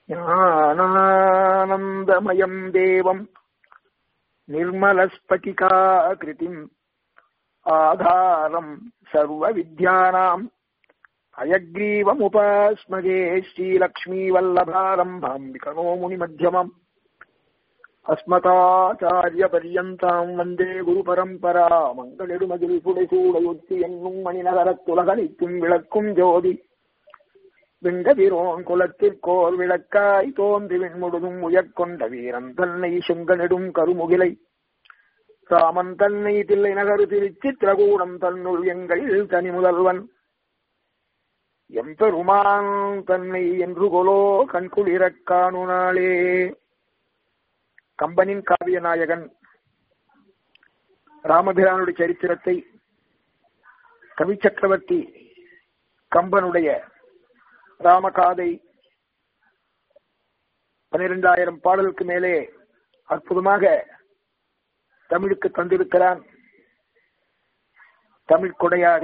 ஞானானந்தமயம் தேவம் निर्मलस्फटिकाकृतिम् आधारम् सर्वविद्यानाम् अयग्रीवमुपास्मगे श्रीलक्ष्मीवल्लभारम्भाम् विकनो मुनिमध्यमम् अस्मताचार्यपर्यन्ताम् वन्दे गुरुपरम्परा மங்களிடுமதில் புடைசூடையொத்தி என்னும் மணிநகரத்துலகனைக்கும் விளக்கும் ஜோதி விண்டதிரோன் குலத்திற்கோர் விளக்காய் தோன்றி விண்முழுதும் உயர்கொண்ட வீரன் தன்னை செங்கனிடும் கருமுகிலை ராமன் தன்னை தில்லை நகரு திருச்சித்திரகூடம் தன்னுள் எங்கள் தனி முதல்வன் எம்பெருமான் தன்னை என்று கொலோ கண்குளிரக் காணுனாளே கம்பனின் காவிய நாயகன் ராமபிரானுடைய சரித்திரத்தை கவி சக்கரவர்த்தி கம்பனுடைய ராமகாதை பனிரெண்டாயிரம் பாடலுக்கு மேலே அற்புதமாக தமிழுக்கு தந்திருக்கிறான் தமிழ் கொடையாக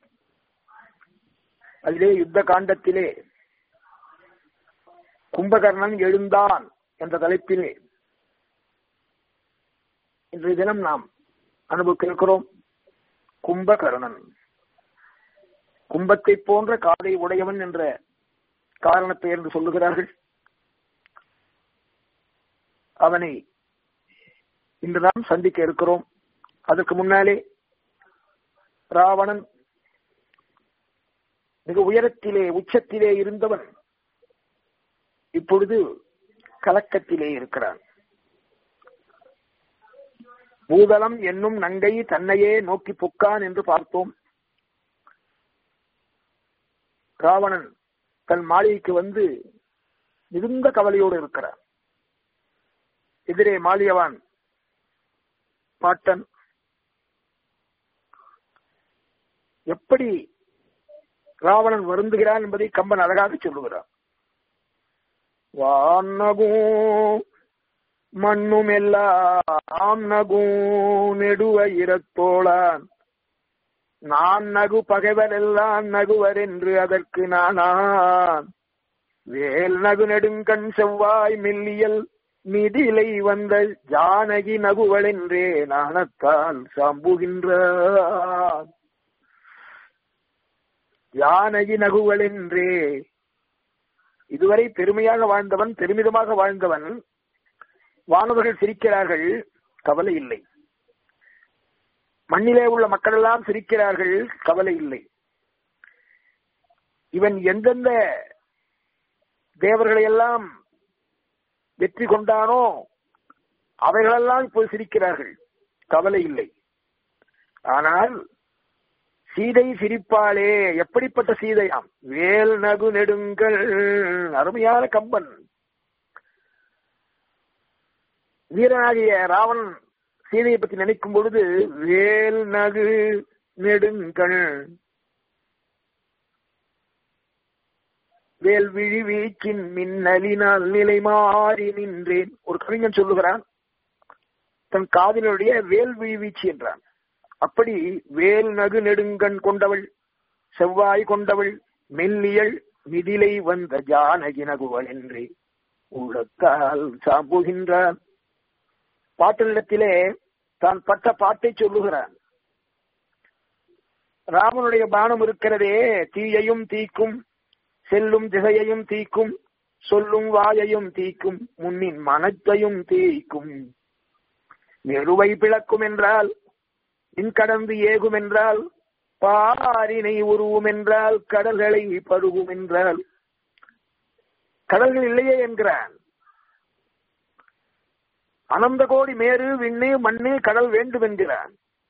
அதிலே யுத்த காண்டத்திலே கும்பகர்ணன் எழுந்தான் என்ற தலைப்பிலே இன்றைய தினம் நாம் அனுபவிக்க இருக்கிறோம் கும்பகர்ணன் கும்பத்தை போன்ற காதை உடையவன் என்ற காரணத்தை என்று சொல்லுகிறார்கள் அவனை இன்று நாம் சந்திக்க இருக்கிறோம் அதற்கு முன்னாலே ராவணன் மிக உயரத்திலே உச்சத்திலே இருந்தவன் இப்பொழுது கலக்கத்திலே இருக்கிறான் பூதளம் என்னும் நங்கை தன்னையே நோக்கி பொக்கான் என்று பார்த்தோம் ராவணன் தன் மாளிகைக்கு வந்து மிகுந்த கவலையோடு இருக்கிறார் எதிரே மாலியவான் பாட்டன் எப்படி ராவணன் வருந்துகிறான் என்பதை கம்பன் அழகாக சொல்லுகிறார் வானகும் மண்ணும் எல்லாம் நகும் நெடுவ இரத்தோளான் நான் நகு பகைவர் எல்லாம் நகுவர் என்று அதற்கு நானான் வேல் நகு நெடுங்கண் செவ்வாய் மில்லியல் மிதிலை வந்த ஜானகி நகுவள் என்றே நாணத்தால் சாம்புகின்றான் ஜானகி நகுவள் என்றே இதுவரை பெருமையாக வாழ்ந்தவன் பெருமிதமாக வாழ்ந்தவன் வானவர்கள் சிரிக்கிறார்கள் கவலை இல்லை மண்ணிலே உள்ள மக்கள் எல்லாம் சிரிக்கிறார்கள் கவலை இல்லை இவன் எந்தெந்த தேவர்களை எல்லாம் வெற்றி கொண்டானோ அவைகளெல்லாம் இப்போது சிரிக்கிறார்கள் கவலை இல்லை ஆனால் சீதை சிரிப்பாளே எப்படிப்பட்ட சீதையாம் வேல் நகு நெடுங்கள் அருமையான கம்பன் வீரனாகிய ராவணன் சீதையை பற்றி நினைக்கும் பொழுது வேல் நகு நெடுங்கள் வேல் விழி வீச்சின் மின்னலினால் நிலை மாறி நின்றேன் ஒரு கவிஞன் சொல்லுகிறான் தன் காதலுடைய வேல் விழி வீச்சு என்றான் அப்படி வேல் நகு நெடுங்கண் கொண்டவள் செவ்வாய் கொண்டவள் மெல்லியல் மிதிலை வந்த ஜானகி நகுவள் என்றே உள்ளத்தால் சாம்புகின்றான் பாட்டிடத்திலே தான் பட்ட பாட்டை சொல்லுகிறான் ராமனுடைய பானம் இருக்கிறதே தீயையும் தீக்கும் செல்லும் திசையையும் தீக்கும் சொல்லும் வாயையும் தீக்கும் முன்னின் மனத்தையும் தீக்கும் நெருவை பிளக்கும் என்றால் கடந்து ஏகும் என்றால் பாரினை உருவும் என்றால் கடல்களை பருகும் என்றால் கடல்கள் இல்லையே என்கிறான் அனந்த கோடி மேரு விண்ணு மண்ணு கடல் வேண்டும் என்கிறான்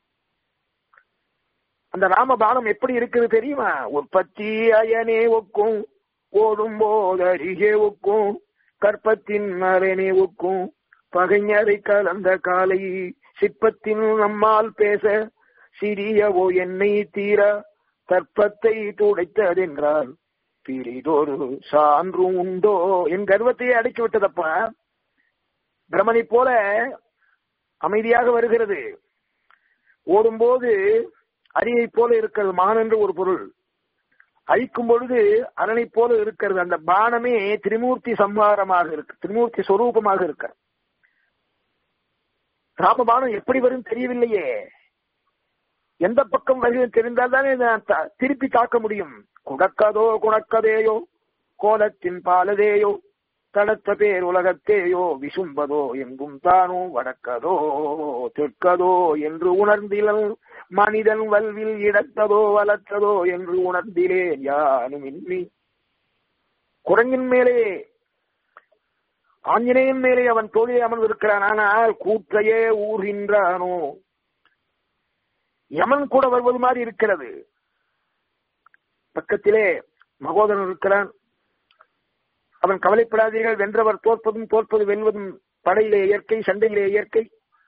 அந்த ராமபானம் எப்படி இருக்குது தெரியுமா உற்பத்தி அயனே ஒக்கும் ஓடும் போது அருகே ஒக்கும் கற்பத்தின் மரனே ஒக்கும் பகைஞரை கலந்த காலை சிற்பத்தின் நம்மால் பேச சிறியவோ என்னை தீர தற்பத்தை துடைத்ததென்றால் பிரிதொரு சான்றும் உண்டோ என் கர்வத்தையே அடக்கி விட்டதப்பா பிரமனை போல அமைதியாக வருகிறது ஓடும்போது அரியை போல இருக்கிறது மான் என்று ஒரு பொருள் அழிக்கும் பொழுது அரணை போல இருக்கிறது அந்த பானமே திரிமூர்த்தி சம்ஹாரமாக இருக்கு திரிமூர்த்தி சொரூபமாக இருக்க ராமபானம் எப்படி வரும் தெரியவில்லையே எந்த பக்கம் வருகிறது தெரிந்தால் தானே திருப்பி தாக்க முடியும் குடக்கதோ குணக்கதேயோ கோலத்தின் பாலதேயோ தடத்த பேர் உலகத்தேயோ விசும்பதோ எங்கும் தானோ வடக்கதோ தெற்கதோ என்று உணர்ந்திலன் மனிதன் வல்வில் இடத்ததோ வளர்த்ததோ என்று உணர்ந்திலேன் யானும் இன்னி குரங்கின் மேலே ஆஞ்சநேயன் மேலே அவன் தோழியை அமர்ந்திருக்கிறான் ஆனால் கூற்றையே ஊர்கின்றானோ யமன் கூட வருவது மாதிரி இருக்கிறது பக்கத்திலே மகோதரன் இருக்கிறான் அவன் கவலைப்படாதீர்கள் வென்றவர் தோற்பதும் தோற்பது வெல்வதும் படையிலே இயற்கை சண்டையிலே இயற்கை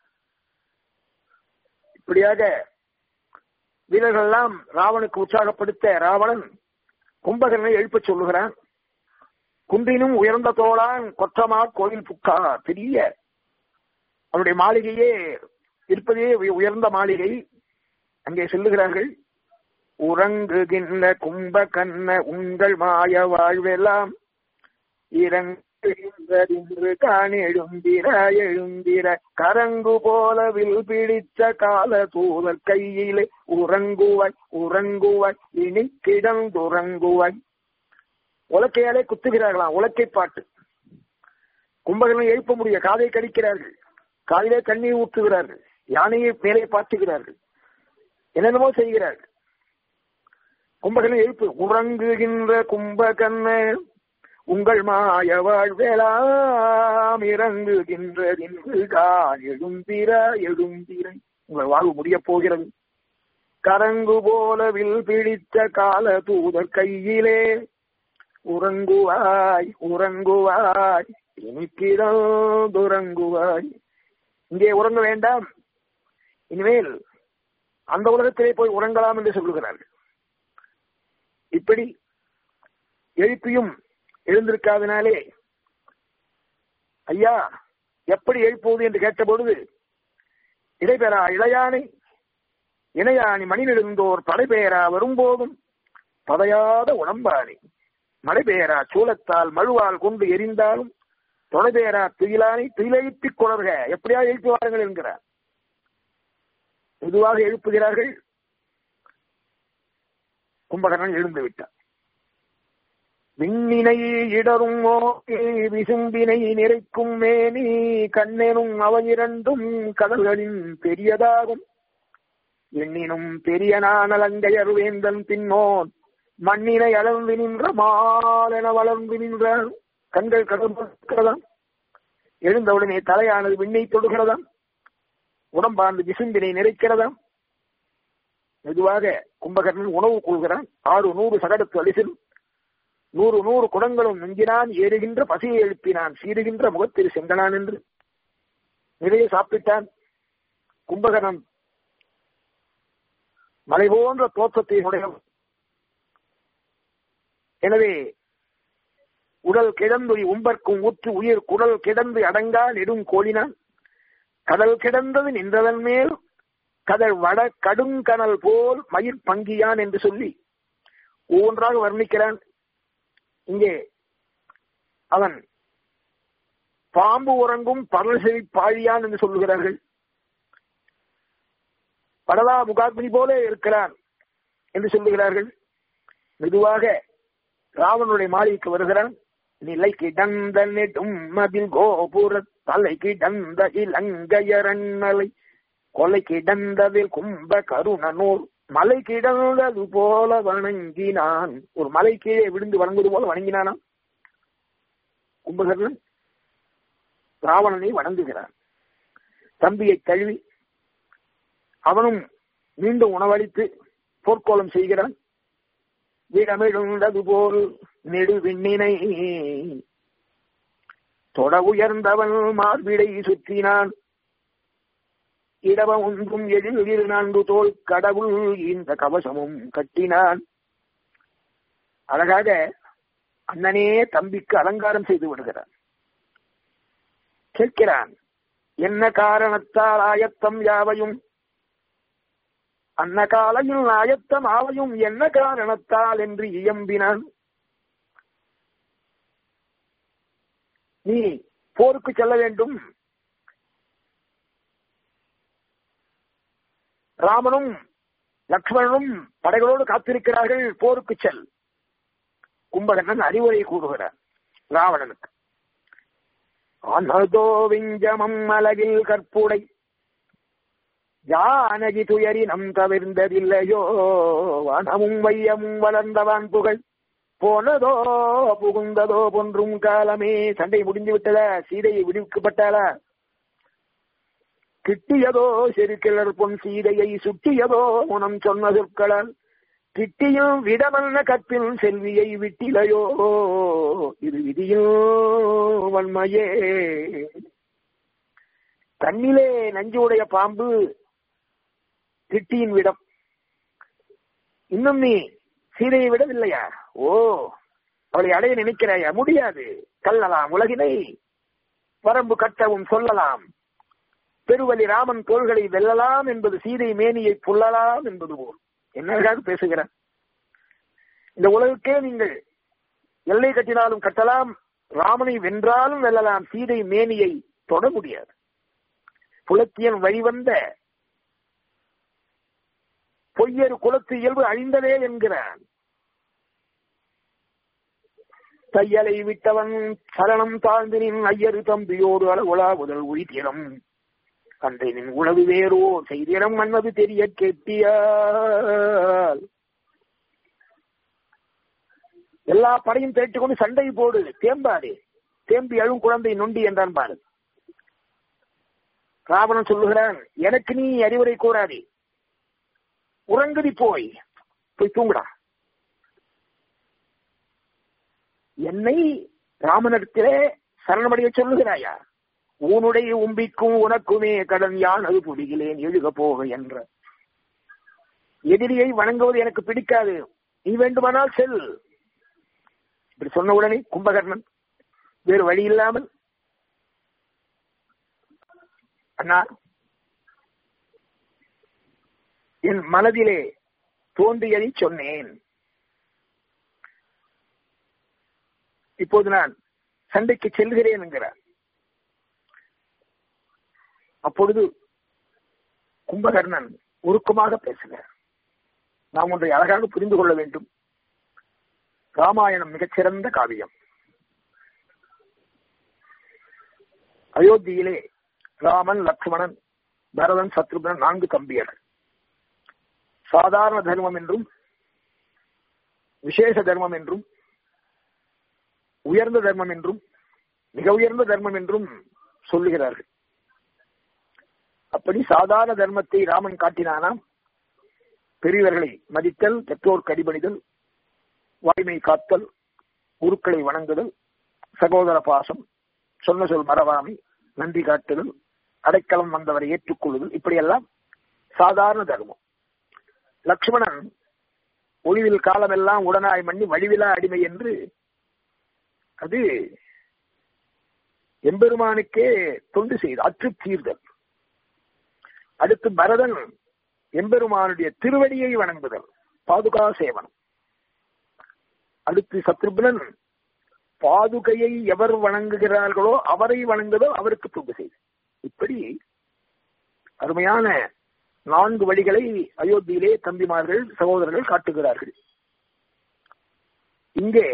இப்படியாக வீரர்கள் எல்லாம் ராவனுக்கு உற்சாகப்படுத்த ராவணன் கும்பகரனை எழுப்பச் சொல்லுகிறான் குன்றினும் உயர்ந்த தோளான் கொற்றமா கோயில் புக்கா பெரிய அவருடைய மாளிகையே இருப்பதே உயர்ந்த மாளிகை அங்கே செல்லுகிறார்கள் உறங்குகின்ற கும்ப கண்ண உங்கள் மாய வாழ்வெல்லாம் இறங்குகின்றதின்று காண எழுந்திர எழுந்திர கரங்கு போலவில் பிடித்த கால தூதல் கையிலே உறங்குவாய் உறங்குவாய் இனி கிடந்துறங்குவாய் உலக்கையாலே குத்துகிறார்களாம் உலக்கை பாட்டு கும்பகர்ணம் எழுப்ப முடிய காதை கடிக்கிறார்கள் காதிலே தண்ணீர் ஊற்றுகிறார்கள் யானையை மேலே பார்த்துகிறார்கள் என்னென்னமோ செய்கிறார்கள் கும்பகர்ணம் எழுப்பு உறங்குகின்ற கும்பகர்ண உங்கள் மாய வாழ்வேலாம் இறங்குகின்றதின்று கால் எழுந்திர எழுந்திர உங்கள் வாழ்வு முடிய போகிறது கரங்கு போலவில் பிடித்த கால தூதர் கையிலே உறங்குவாய் உறங்குவாய் இனிக்கிறோதுறங்குவாய் இங்கே உறங்க வேண்டாம் இனிமேல் அந்த உலகத்திலே போய் உறங்கலாம் என்று சொல்லுகிறார்கள் இப்படி எழுப்பியும் எழுந்திருக்காதனாலே ஐயா எப்படி எழுப்புவது என்று கேட்டபொழுது இடைபெறா இளையானை இணையாணி மணிநெடுந்தோர் படைபெயரா வரும்போதும் பதையாத உடம்பானி மழை பெயரா சூலத்தால் மழுவால் கொண்டு எரிந்தாலும் தொலைபெயரா துயிலானை துயிலெழுப்பிக் கொணர்க எப்படியா எழுப்பி வாருங்கள் என்கிறார் மெதுவாக எழுப்புகிறார்கள் கும்பகர்ணன் எழுந்து விட்டார் விண்ணினை இடரும் விசும்பினை நிறைக்கும் மேனி கண்ணெனும் அவையிரண்டும் கடல்களின் பெரியதாகும் எண்ணினும் பெரிய நானலங்கையர் வேந்தன் பின்னோன் மண்ணினை அளந்து நின்ற மாலென வளர்ந்து நின்ற கண்கள் கடற்கிறதாம் எழுந்தவுடனே தலையானது விண்ணை தொடுகிறதாம் உடம்பாண்டு விசும்பினை நிறைக்கிறதாம் மெதுவாக கும்பகர்ணன் உணவு கொள்கிறான் ஆறு நூறு சகடத்து அலிசில் நூறு நூறு குடங்களும் நெஞ்சினான் ஏறுகின்ற பசியை எழுப்பினான் சீருகின்ற முகத்தில் சென்றனான் என்று நிறைய சாப்பிட்டான் கும்பகர்ணன் மலை போன்ற தோற்றத்தை உடையவன் எனவே உடல் கிடந்து உம்பர்க்கும் ஊற்று உயிர் குடல் கிடந்து அடங்கா நெடும் கோலினான் கடல் கிடந்தது நின்றதன் மேல் கடல் வட கடுங்கனல் போல் மயிர் பங்கியான் என்று சொல்லி ஒவ்வொன்றாக வர்ணிக்கிறான் இங்கே அவன் பாம்பு உறங்கும் பரல்செவி பாழியான் என்று சொல்லுகிறார்கள் படலா முகாக்னி போல இருக்கிறான் என்று சொல்லுகிறார்கள் மெதுவாக ராவனுடைய மாளிகைக்கு வருகிறான் நிலை கிடந்த நெடும் மதில் கோபுர தலை கிடந்த இலங்கையரண்ணலை கொலை கிடந்ததில் கும்ப கருணனூர் மலை கிடந்தது போல வணங்கினான் ஒரு மலை கீழே விழுந்து வணங்குவது போல வணங்கினானாம் கும்பகர்ணன் ராவணனை வணங்குகிறான் தம்பியை கழுவி அவனும் மீண்டும் உணவளித்து போர்க்கோலம் செய்கிறான் விடமிழுந்தது போல் நெடுவிண்ணினை தொட உயர்ந்தவன் மார்பிடை சுற்றினான் இடவ ஒன்றும் எழில் இரு நான்கு தோல் கடவுள் இந்த கவசமும் கட்டினான் அழகாக அண்ணனே தம்பிக்கு அலங்காரம் செய்து விடுகிறான் கேட்கிறான் என்ன காரணத்தால் ஆயத்தம் யாவையும் அன்ன காலையில் ஆயத்தம் ஆவையும் என்ன காரணத்தால் என்று இயம்பினான் நீ போருக்கு செல்ல வேண்டும் ராமனும் லக்ஷ்மணனும் படைகளோடு காத்திருக்கிறார்கள் போருக்கு செல் கும்பகர்ணன் அறிவுரை கூறுகிறார் ராவணனுக்கு அனதோ விஞ்சமம் அழகில் கற்புடை ஜானகி துயரி நம் தவிர்ந்ததில்லையோ வனமும் வையமும் வளர்ந்தவான் புகழ் போனதோ புகுந்ததோ போன்றும் காலமே சண்டை முடிந்து விட்டதா சீதையை விடுவிக்கப்பட்டாளா கிட்டியதோ செருக்கிலர் பொன் சீதையை சுட்டியதோ முனம் சொன்ன சொற்களால் கிட்டியும் விடமல்ன கற்பின் செல்வியை விட்டிலையோ இது விதியும் வன்மையே தன்னிலே நஞ்சு உடைய பாம்பு கிட்டியின் விடம் இன்னும் நீ சீதையை விடவில்லையா ஓ அவளை அடைய நினைக்கிறாயா முடியாது கல்லலாம் உலகினை வரம்பு கட்டவும் சொல்லலாம் பெருவலி ராமன் தோள்களை வெல்லலாம் என்பது சீதை மேனியை புல்லலாம் என்பது போல் என்னக்காக பேசுகிறார் இந்த உலகுக்கே நீங்கள் எல்லை கட்டினாலும் கட்டலாம் ராமனை வென்றாலும் வெல்லலாம் சீதை மேனியை தொட முடியாது புலத்தியன் வழிவந்த பொய்யரு குலத்து இயல்பு அழிந்ததே என்கிறான் தையலை விட்டவன் சரணம் தாழ்ந்தினின் ஐயரு தம்பியோடு அளவுலா முதல் உயிர்த்தினம் அன்றையின் உளவு வேறோ செய்திடம் மன்னது தெரிய கேட்டியால் எல்லா படையும் தேட்டுக் கொண்டு சண்டை போடு தேம்பாதே தேம்பி அழும் குழந்தை நொண்டி என்றான் பாரு ராவணன் சொல்லுகிறான் எனக்கு நீ அறிவுரை கூறாதே உறங்குதி போய் போய் தூங்குடா என்னை ராமனிடத்திலே சரணமடைய சொல்லுகிறாயா உன்னுடைய உம்பிக்கும் உனக்குமே கடன் யான் அது புடிகிறேன் எழுக போக என்ற எதிரியை வணங்குவது எனக்கு பிடிக்காது நீ வேண்டுமானால் செல் இப்படி சொன்ன உடனே கும்பகர்ணன் வேறு வழி இல்லாமல் அண்ணா என் மனதிலே தோன்றியதை சொன்னேன் இப்போது நான் சண்டைக்கு செல்கிறேன் என்கிறார் அப்பொழுது கும்பகர்ணன் உருக்கமாக பேசுகிறார் நாம் ஒன்றை அழகாக புரிந்து கொள்ள வேண்டும் ராமாயணம் மிகச்சிறந்த காவியம் அயோத்தியிலே ராமன் லக்ஷ்மணன் பரதன் சத்ருபன் நான்கு தம்பியர்கள் சாதாரண தர்மம் என்றும் விசேஷ தர்மம் என்றும் உயர்ந்த தர்மம் என்றும் மிக உயர்ந்த தர்மம் என்றும் சொல்லுகிறார்கள் அப்படி சாதாரண தர்மத்தை ராமன் காட்டினானாம் பெரியவர்களை மதித்தல் பெற்றோர் கடிபணிதல் வாய்மை காத்தல் குருக்களை வணங்குதல் சகோதர பாசம் சொன்ன சொல் மறவாமை நன்றி காட்டுதல் அடைக்கலம் வந்தவரை ஏற்றுக்கொள்ளுதல் இப்படியெல்லாம் சாதாரண தர்மம் லக்ஷ்மணன் ஒளிவில் காலமெல்லாம் உடனாய் மண்ணி வழிவிலா அடிமை என்று அது எம்பெருமானுக்கே தொண்டு செய்து அற்று தீர்தல் அடுத்து பரதன் எம்பெருமானுடைய திருவடியை வணங்குதல் பாதுகா சேவனம் அடுத்து சத்ருபனன் பாதுகையை எவர் வணங்குகிறார்களோ அவரை வணங்குதல் அவருக்கு தொண்டு செய்து இப்படி அருமையான நான்கு வழிகளை அயோத்தியிலே தம்பிமார்கள் சகோதரர்கள் காட்டுகிறார்கள் இங்கே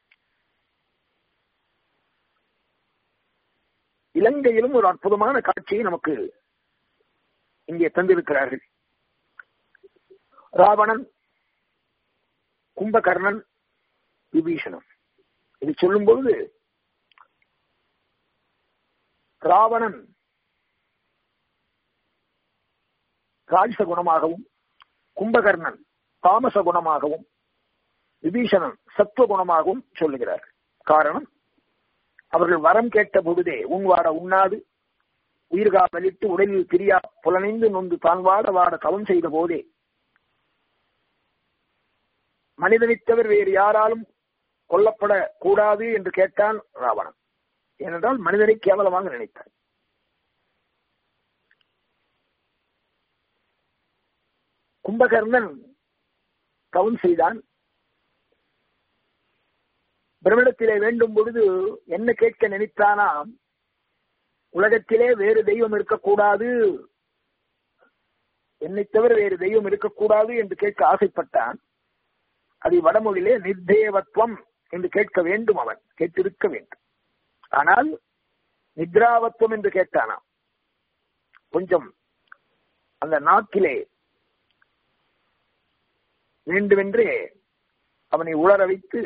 இலங்கையிலும் ஒரு அற்புதமான காட்சியை நமக்கு இங்கே தந்திருக்கிறார்கள் ராவணன் கும்பகர்ணன் விபீஷணன் இது சொல்லும் பொழுது ராவணன் ராஜச குணமாகவும் கும்பகர்ணன் தாமச குணமாகவும் விபீஷணன் சத்துவ குணமாகவும் சொல்லுகிறார் காரணம் அவர்கள் வரம் கேட்ட பொழுதே உன் வாட உண்ணாது உயிர்காவலிட்டு உடலில் பிரியா புலனைந்து நொந்து தான் வாட வாட தவம் செய்த போதே மனிதனித்தவர் வேறு யாராலும் கொல்லப்பட கூடாது என்று கேட்டான் ராவணன் ஏனென்றால் மனிதனை கேவலமாக நினைத்தான் கும்பகர்ணன் கவுன் செய்தான் பிரமிடத்திலே வேண்டும் பொழுது என்ன கேட்க நினைத்தானாம் உலகத்திலே வேறு தெய்வம் இருக்கக்கூடாது என்னை தவிர வேறு தெய்வம் இருக்கக்கூடாது என்று கேட்க ஆசைப்பட்டான் அதை வடமொழியிலே நிர்தேவத்துவம் என்று கேட்க வேண்டும் அவன் கேட்டிருக்க வேண்டும் ஆனால் நித்ராவத்துவம் என்று கேட்டானாம் கொஞ்சம் அந்த நாக்கிலே வேண்டுமென்றே அவனை உளர வைத்து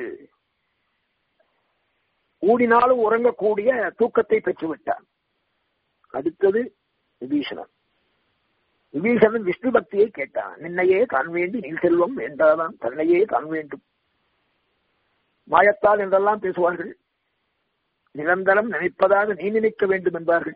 ஊடினாலும் உறங்கக்கூடிய தூக்கத்தை பெற்றுவிட்டான் அடுத்தது விபீஷணன் விபீஷணன் விஷ்ணு பக்தியை கேட்டான் நின்னையே காண வேண்டி நீ செல்வம் என்றாதான் தன்னையே காண வேண்டும் மாயத்தால் என்றெல்லாம் பேசுவார்கள் நிரந்தரம் நினைப்பதாக நீ நினைக்க வேண்டும் என்பார்கள்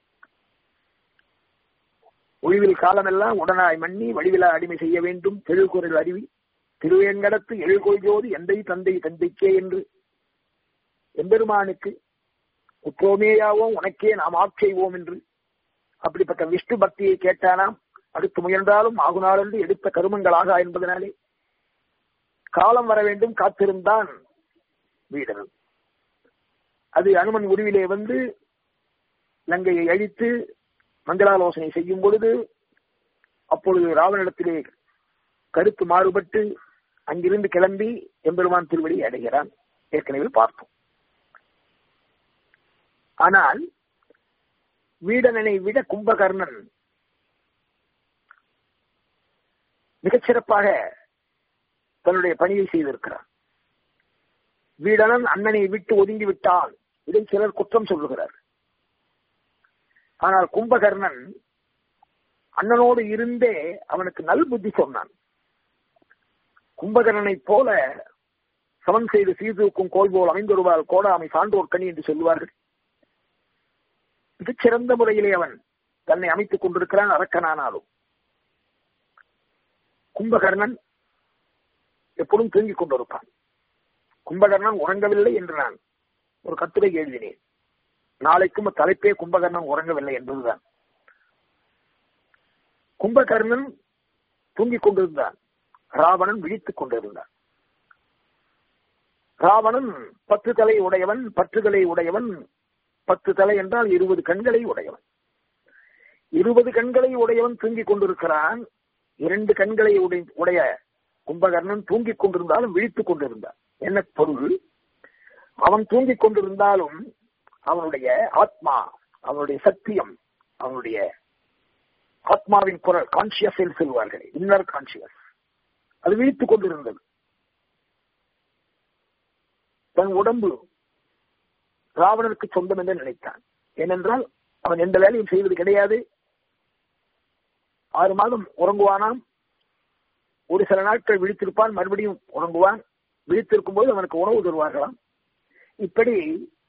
ஒழிவில் காலமெல்லாம் உடனாய் மண்ணி வழிவிலா அடிமை செய்ய வேண்டும் தெழுகுரல் அருவி திருவேங்கடத்து எழுகொள்ஜோது எந்தை தந்தை தந்தைக்கே என்று எம்பெருமானுக்கு உற்றோமேயாவோம் உனக்கே நாம் ஆட்செய்வோம் என்று அப்படிப்பட்ட விஷ்ணு பக்தியை கேட்டானாம் அடுத்து முயன்றாலும் ஆகுநாள் என்று எடுத்த கருமங்களாக என்பதனாலே காலம் வர வேண்டும் காத்திருந்தான் வீடனன் அது அனுமன் உருவிலே வந்து லங்கையை அழித்து மங்களாலோசனை செய்யும் பொழுது அப்பொழுது ராவனிடத்திலே கருத்து மாறுபட்டு அங்கிருந்து கிளம்பி எம்பெருமான் திருவடி அடைகிறான் ஏற்கனவே பார்த்தோம் ஆனால் வீடனனை விட கும்பகர்ணன் மிகச்சிறப்பாக தன்னுடைய பணியை செய்திருக்கிறார் வீடனன் அண்ணனை விட்டு ஒதுங்கி விட்டான் இதை சிலர் குற்றம் சொல்லுகிறார் ஆனால் கும்பகர்ணன் அண்ணனோடு இருந்தே அவனுக்கு நல் புத்தி சொன்னான் கும்பகர்ணனைப் போல சமன் செய்து சீர்தூக்கும் கோல் போல் அமைந்தொருவால் கோடாமை சான்றோர் கனி என்று சொல்லுவார்கள் மிகச்சிறந்த முறையிலே அவன் தன்னை அமைத்துக் கொண்டிருக்கிறான் அரக்கனானாலும் கும்பகர்ணன் எப்பொழுதும் தூங்கிக் கொண்டிருப்பான் கும்பகர்ணன் உறங்கவில்லை என்று நான் ஒரு கட்டுரை எழுதினேன் நாளைக்கும் தலைப்பே கும்பகர்ணன் உறங்கவில்லை என்பதுதான் கும்பகர்ணன் தூங்கிக் கொண்டிருந்தான் ராவணன் விழித்துக் கொண்டிருந்தான் ராவணன் பத்து தலை உடையவன் பற்றுகளை உடையவன் பத்து தலை என்றால் இருபது கண்களை உடையவன் இருபது கண்களை உடையவன் தூங்கிக் கொண்டிருக்கிறான் இரண்டு கண்களை உடைய கும்பகர்ணன் தூங்கிக் கொண்டிருந்தாலும் விழித்துக் கொண்டிருந்தான் என்ன பொருள் அவன் தூங்கிக் கொண்டிருந்தாலும் அவனுடைய ஆத்மா அவனுடைய சத்தியம் அவனுடைய ஆத்மாவின் குரல் கான்சியஸ் சொல்வார்கள் இன்னர் கான்சியஸ் அது விழித்துக் கொண்டிருந்தது தன் உடம்பு ராவணனுக்கு சொந்தம் என்று நினைத்தான் ஏனென்றால் அவன் எந்த வேலையும் செய்வது கிடையாது ஆறு மாதம் உறங்குவானாம் ஒரு சில நாட்கள் விழித்திருப்பான் மறுபடியும் உறங்குவான் விழித்திருக்கும் போது அவனுக்கு உணவு தருவார்களாம் இப்படி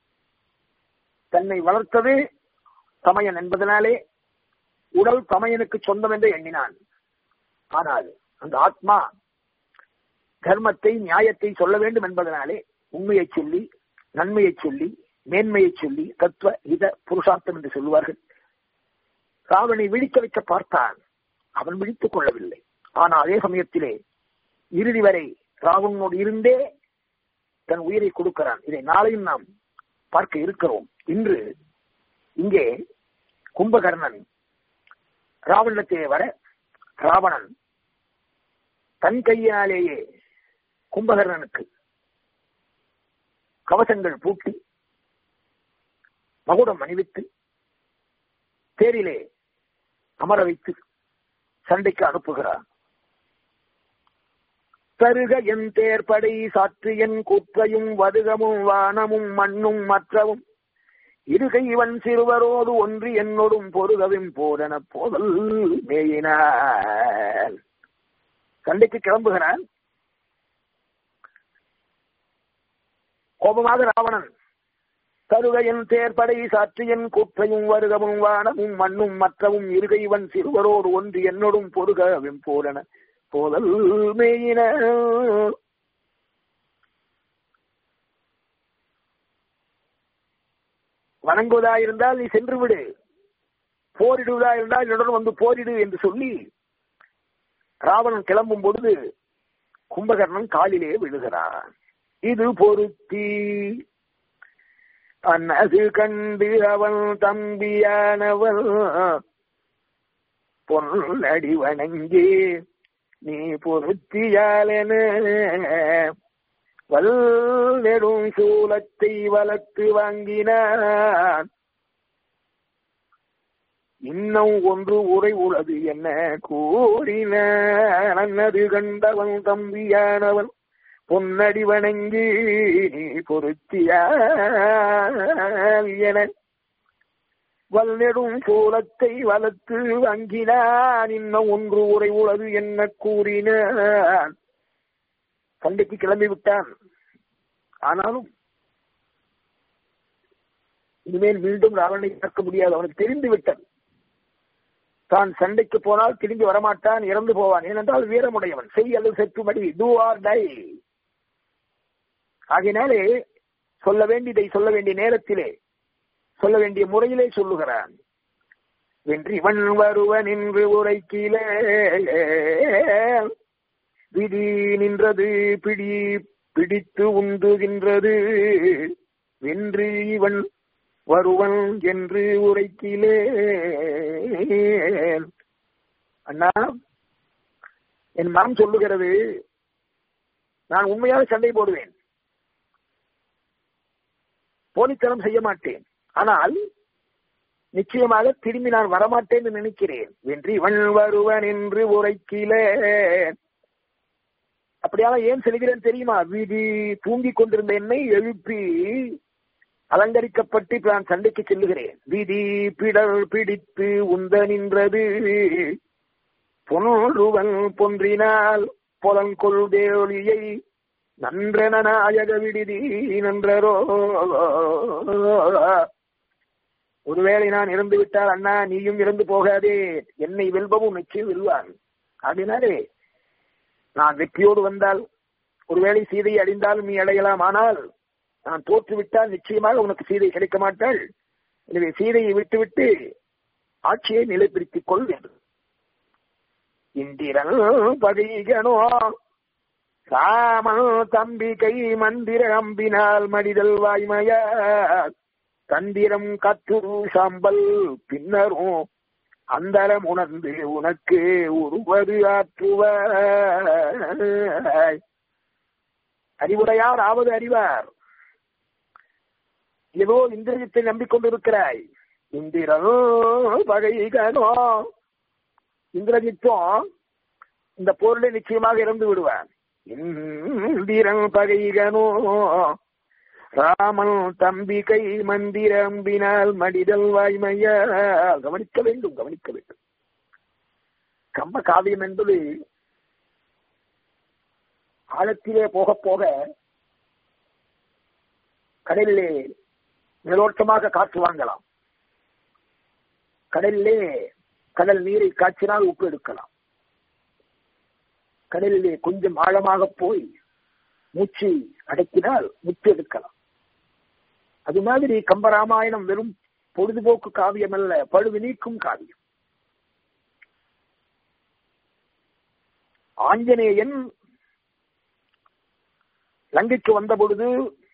தன்னை வளர்த்தது தமையன் என்பதனாலே உடல் தமையனுக்கு சொந்தம் என்று எண்ணினான் ஆனால் அந்த ஆத்மா தர்மத்தை நியாயத்தை சொல்ல வேண்டும் என்பதனாலே உண்மையை சொல்லி நன்மையை சொல்லி மேன்மையை சொல்லி தத்துவ இத புருஷார்த்தம் என்று சொல்லுவார்கள் ராவனை விழிக்க வைக்க பார்த்தான் அவன் விழித்துக் கொள்ளவில்லை ஆனால் அதே சமயத்திலே இறுதி வரை ராவனோடு இருந்தே தன் உயிரை கொடுக்கிறான் இதை நாளையும் நாம் பார்க்க இருக்கிறோம் இன்று இங்கே கும்பகர்ணன் ராவணத்திலே வர ராவணன் தன் கையினாலேயே கும்பகர்ணனுக்கு கவசங்கள் பூட்டி மகுடம் அணிவித்து தேரிலே அமர வைத்து சண்டைக்கு அனுப்புகிறார் தருக என் தேர்படை சாற்று என் குற்றையும் வதுகமும் வானமும் மண்ணும் மற்றவும் இருகை இவன் சிறுவரோடு ஒன்றி என்னோடும் பொருகவும் போதன போதல் மேயினார் சண்டைக்கு கிளம்புகிறான் கோபமாக ராவணன் தருகையன் தேர்படை சாற்று என் குற்றையும் வருகமும் வானமும் மண்ணும் மற்றவும் இருகைவன் சிறுவரோடு ஒன்று என்னோடும் பொருகவும் போலன போதல் மேயின வணங்குவதா இருந்தால் நீ சென்று விடு போரிடுவதா இருந்தால் என்னுடன் வந்து போரிடு என்று சொல்லி ராவணன் கிளம்பும் பொழுது கும்பகர்ணன் காலிலே விழுகிறான் இது பொருத்தி அன்னது கண்டு அவன் தம்பியானவன் பொன்னடி வணங்கி நீ பொருத்தியாலென வல்நெடும் சூலத்தை வளர்த்து வாங்கினான் இன்னும் ஒன்று உரை உளது என்ன கூறினது கண்டவன் தம்பியானவன் பொன்னடி வணங்கி நீ பொருத்தியால் என வல்நெடும் சூலத்தை வளர்த்து வாங்கினான் இன்னும் ஒன்று உரை உளது என்ன கூறினான் சண்டைக்கு கிளம்பி விட்டான் ஆனாலும் இனிமேல் மீண்டும் ராவணனை பார்க்க முடியாது அவனுக்கு தெரிந்து விட்டான் தான் சண்டைக்கு போனால் திரும்பி வரமாட்டான் இறந்து போவான் ஏனென்றால் வீரமுடையவன் செய் அல்லது செத்துமடி டூ ஆர் டை ஆகினாலே சொல்ல வேண்டியதை சொல்ல வேண்டிய நேரத்திலே சொல்ல வேண்டிய முறையிலே சொல்லுகிறான் வென்றிவன் வருவன் என்று உரைக்கிலே விதி நின்றது பிடி பிடித்து உந்துகின்றது வென்று இவன் வருவன் என்று உரைக்கிலே அண்ணா என் மனம் சொல்லுகிறது நான் உண்மையாக சண்டை போடுவேன் போலித்தனம் செய்ய மாட்டேன் ஆனால் நிச்சயமாக திரும்பி நான் வரமாட்டேன் என்று நினைக்கிறேன் வென்று இவன் வருவன் என்று உரைக்கிலே அப்படியாக ஏன் செல்கிறேன் தெரியுமா வீதி தூங்கிக் கொண்டிருந்த என்னை எழுப்பி அலங்கரிக்கப்பட்டு இப்ப நான் சண்டைக்கு செல்லுகிறேன் வீதி பிடல் பிடித்து உந்த நின்றது பொன்றுவன் பொன்றினால் புலங்கொள் தேவொழியை நன்றன நாயக விடுதி நன்றரோ ஒருவேளை நான் இறந்து விட்டால் அண்ணா நீயும் இறந்து போகாதே என்னை வெல்பவும் நிச்சயம் வெல்வான் அப்படின்னாலே நான் வெற்றியோடு வந்தால் ஒருவேளை சீதையை அடைந்தாலும் நீ அடையலாம் ஆனால் நான் தோற்றுவிட்டால் நிச்சயமாக உனக்கு சீதை கிடைக்க மாட்டாள் எனவே சீதையை விட்டுவிட்டு ஆட்சியை நிலைப்படுத்திக் கொள் என்று இந்திரன் பகைகனோ ராமன் தம்பி கை மந்திர அம்பினால் மடிதல் வாய்மையா தந்திரம் கத்துரு சாம்பல் பின்னரும் அந்தரம் உணர்ந்து உனக்கு உருவது ஆற்றுவாய் அறிவுடையார் ஆவது அறிவார் ஏதோ இந்திரியத்தை நம்பிக்கொண்டிருக்கிறாய் இந்திரனோ பகைகனோ இந்திரஜித்தும் இந்த போரிலே நிச்சயமாக இறந்து விடுவான் இந்திரன் பகைகனோ ராமன் தம்பி கை மந்திர அம்பினால் மடிதல் வாய்மையா கவனிக்க வேண்டும் கவனிக்க வேண்டும் கம்ப காவியம் என்பது ஆழத்திலே போக போக கடலிலே மேலோட்டமாக காற்று வாங்கலாம் கடலிலே கடல் நீரை காய்ச்சினால் உப்பு எடுக்கலாம் கடலிலே கொஞ்சம் ஆழமாக போய் மூச்சு அடக்கினால் முத்து எடுக்கலாம் அது மாதிரி கம்பராமாயணம் வெறும் பொழுதுபோக்கு காவியம் அல்ல பழுது நீக்கும் காவியம் ஆஞ்சநேயன் லங்கைக்கு வந்த பொழுது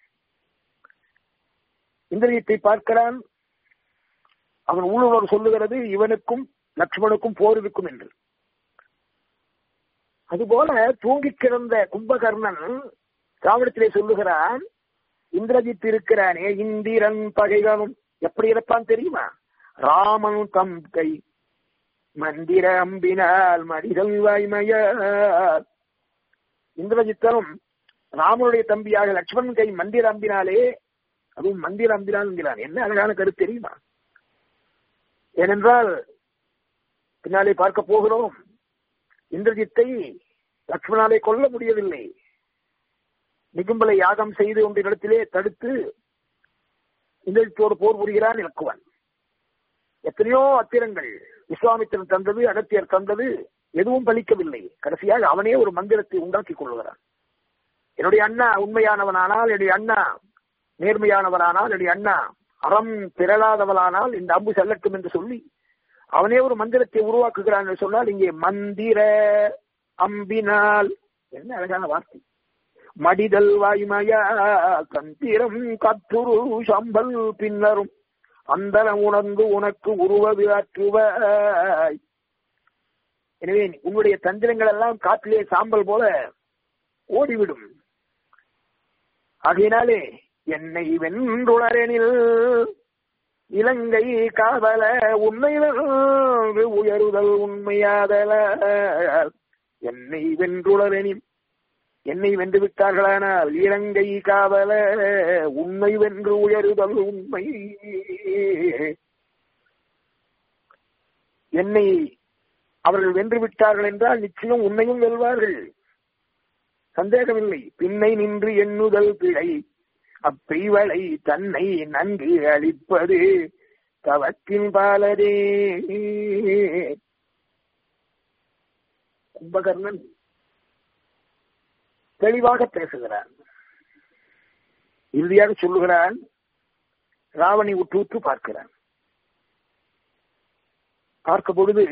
இந்திரியத்தை பார்க்கிறான் அவன் உள்ளுணர்வு சொல்லுகிறது இவனுக்கும் லக்ஷ்மணுக்கும் போர் இருக்கும் என்று அதுபோல தூங்கி கிடந்த கும்பகர்ணன் ராவணத்திலே சொல்லுகிறான் இந்திரஜித் இருக்கிறானே இந்திரன் பகைகனும் எப்படி இருப்பான் தெரியுமா ராமன் தம் கை மந்திர அம்பினால் மடிதல் வாய்மையார் இந்திரஜித்தனும் ராமனுடைய தம்பியாக லட்சுமணன் கை மந்திர அம்பினாலே அதுவும் மந்திர அம்பினால் என்கிறான் என்ன அழகான கருத்து தெரியுமா ஏனென்றால் பின்னாலே பார்க்க போகிறோம் இந்திரஜித்தை லக்ஷ்மணாலே கொல்ல முடியவில்லை நிகும்பலை யாகம் செய்து ஒன்றிடத்திலே தடுத்து இந்திரஜித்தோடு போர் புரிகிறான் இலக்குவன் எத்தனையோ அத்திரங்கள் விஸ்வாமித்திரன் தந்தது அகத்தியர் தந்தது எதுவும் பலிக்கவில்லை கடைசியாக அவனே ஒரு மந்திரத்தை உண்டாக்கி கொள்ளுகிறான் என்னுடைய அண்ணா உண்மையானவனானால் என்னுடைய அண்ணா நேர்மையானவரானால் என்னுடைய அண்ணா அறம் திரளாதவளானால் இந்த அம்பு செல்லட்டும் என்று சொல்லி அவனே ஒரு மந்திரத்தை உருவாக்குகிறான் என்று சொன்னால் இங்கே மந்திர அம்பினால் என்ன அழகான வார்த்தை மடிதல் வாய்மயா கந்திரம் கத்துரு சம்பல் பின்னரும் அந்தரம் உணர்ந்து உனக்கு உருவது ஆற்றுவாய் எனவே உன்னுடைய தந்திரங்கள் எல்லாம் காற்றிலே சாம்பல் போல ஓடிவிடும் ஆகையினாலே என்னை வென்றுளரெனில் இலங்கை காவல உண்மை உயருதல் உண்மையாதல என்னை வென்றுளரெனில் என்னை வென்று விட்டார்களானால் இலங்கை காவல உண்மை வென்று உயருதல் உண்மை என்னை அவர்கள் வென்று விட்டார்கள் என்றால் நிச்சயம் உண்மையும் வெல்வார்கள் சந்தேகமில்லை பின்னை நின்று எண்ணுதல் பிழை அப்பெய்வளை தன்னை நன்கு அளிப்பது தவத்தின் பாலரே கும்பகர்ணன் தெளிவாக பேசுகிறான் இறுதியாக சொல்லுகிறான் ராவணி உற்று உற்று பார்க்கிறான் பார்க்க பொழுது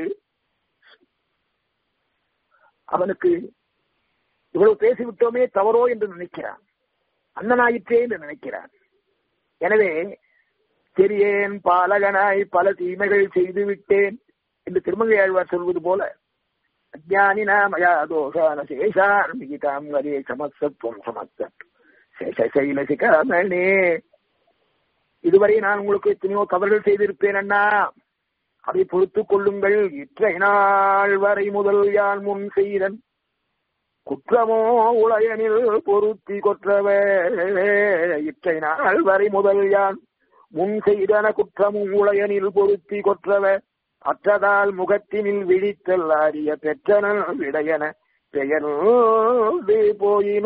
அவனுக்கு இவ்வளவு பேசிவிட்டோமே தவறோ என்று நினைக்கிறான் அண்ணனாயிற்றே என்று நினைக்கிறான் எனவே தெரியேன் பாலகனாய் பல தீமைகள் செய்து விட்டேன் என்று திருமங்கை ஆழ்வார் சொல்வது போல அஜானினா மயா தோஷான சேஷான் மிகிதாம் வரே சமசத்துவம் சமத்த சேஷசைல சிகாமணே இதுவரை நான் உங்களுக்கு எத்தனையோ தவறுகள் செய்திருப்பேன் அண்ணா அதை பொறுத்துக் கொள்ளுங்கள் இற்றை நாள் வரை முதல் யான் முன் செய்தன் குற்றமோ உளையனில் பொருத்தி கொற்றவ இற்றை நாள் வரை முதல் யான் முன் செய்தன குற்றமும் உளையனில் பொருத்தி கொற்றவ அற்றதால் முகத்தினில் விழித்தல் ஆரிய பெற்றனல் விடையன பெயர் போயின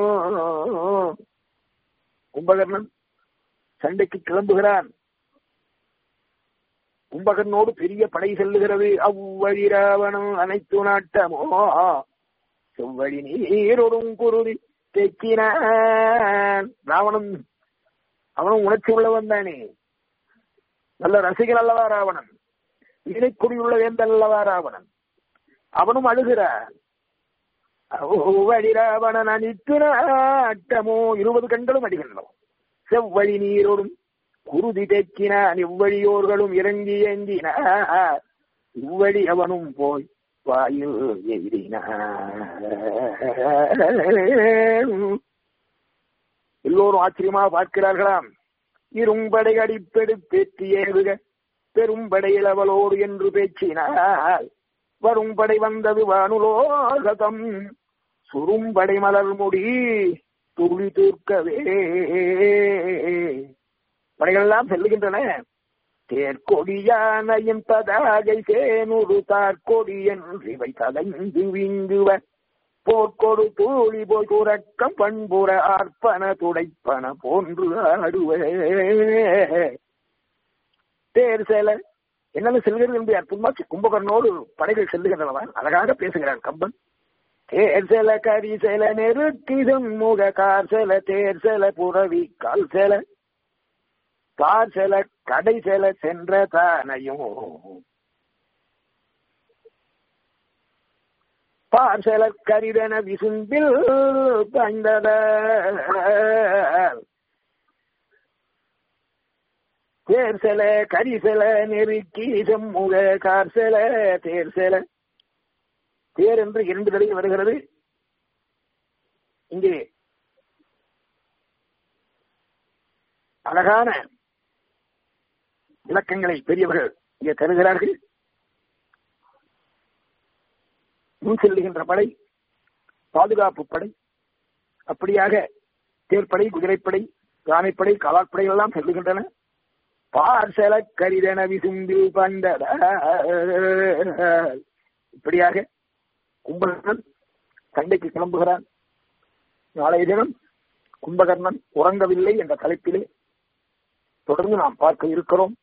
கும்பகர்ணன் சண்டைக்கு கிளம்புகிறான் கும்பகர்ணோடு பெரிய படை செல்லுகிறது அவ்வழி ராவணம் அனைத்து நாட்டமோ செவ்வழி நீரொடும் குருதி தெக்கினான் ராவணன் அவனும் உணர்ச்சி உள்ளவன் தானே நல்ல ரசிகன் அல்லவா ராவணன் இணைக்குடியுள்ள வேந்தன் அல்லவா ராவணன் அவனும் அழுகிறான் வழி ராவணன் அனித்து நாட்டமோ இருபது கண்களும் அடிகின்றோம் செவ்வழி நீரோடும் குருதி தேக்கினான் இவ்வழியோர்களும் இறங்கி ஏந்தினார் இவ்வழி அவனும் போய் வாயில் எய்தினார் எல்லோரும் ஆச்சரியமாக பார்க்கிறார்களாம் இரும்படை அடிப்பெடுப்பேற்றி ஏறுக பெரும்படையில் அவளோடு என்று பேச்சினார் வரும்படை வந்தது வானுலோகதம் சுரும்படை மலர் முடி துளி தூர்க்கவே படைகளெல்லாம் செல்லுகின்றன தேர்கொடியானையும் பதாகை சேனுரு தார்கொடி என்று இவை ததைந்து விங்குவ போர்க்கொடு தூளி போய் குரக்கம் பண்புற ஆர்ப்பன துடைப்பன போன்று ஆடுவே தேர் சேல என்னென்ன செல்கிறது என்று அற்புதமா கும்பகர்ணோடு படைகள் செல்லுகின்றனவா அழகாக பேசுகிறான் கம்பன் தேர் செல கரி செல நெருக்கிதும் முக கார் செல தேர் செல புறவி கால் செல கார் செல கடை செல சென்ற தானையும் பார்சல கரிதன விசும்பில் பாய்ந்தத தேர் செல கரி செல நெருக்கி செம்முக கார் செல தேர் செல தேர் என்று இரண்டு தடவை வருகிறது இங்கே அழகான விளக்கங்களை பெரியவர்கள் இங்கே தருகிறார்கள் முன் செல்லுகின்ற படை பாதுகாப்பு படை அப்படியாக தேர்ப்படை குதிரைப்படை யானைப்படை காலாட்படை எல்லாம் செல்லுகின்றன பார்சல கரிதன விசும்பில் பண்ட இப்படியாக கும்பகர்ணன் சண்டைக்கு கிளம்புகிறான் நாளைய தினம் கும்பகர்ணன் உறங்கவில்லை என்ற தலைப்பிலே தொடர்ந்து நாம் பார்க்க இருக்கிறோம்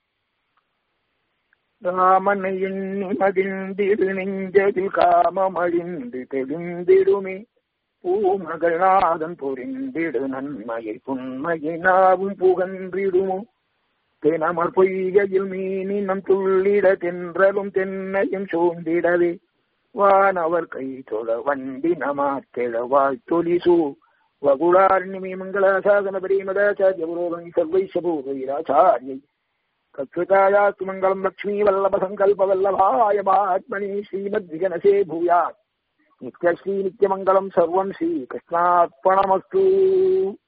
ராமனை எண்ணி மகிழ்ந்திடு நெஞ்சதில் காமமழிந்து தெளிந்திடுமே பூமகள் நாதன் புரிந்திடு நன்மையை புண்மையை நாவும் புகன்றிடுமோ தெனமர் பொய்கையில் மீனினம் துள்ளிட தென்றலும் தென்னையும் சூழ்ந்திடவே வானவர் கை தொழ வண்டி நமாத்தெழ வாழ்த்தொலிசு வகுளார்ணிமி மங்கள சாதன பரிமதாச்சாரிய புரோகணி சர்வைஷபூர்வீராச்சாரியை கத்விதாயாஸ்து மங்களம் லக்ஷ்மீ வல்லப சங்கல்ப வல்லபாய ஆத்மனி ஸ்ரீமத் விகனசே பூயாத் நித்யஸ்ரீ நித்யமங்கலம் சர்வம் ஸ்ரீ கிருஷ்ணார்ப்பணமஸ்து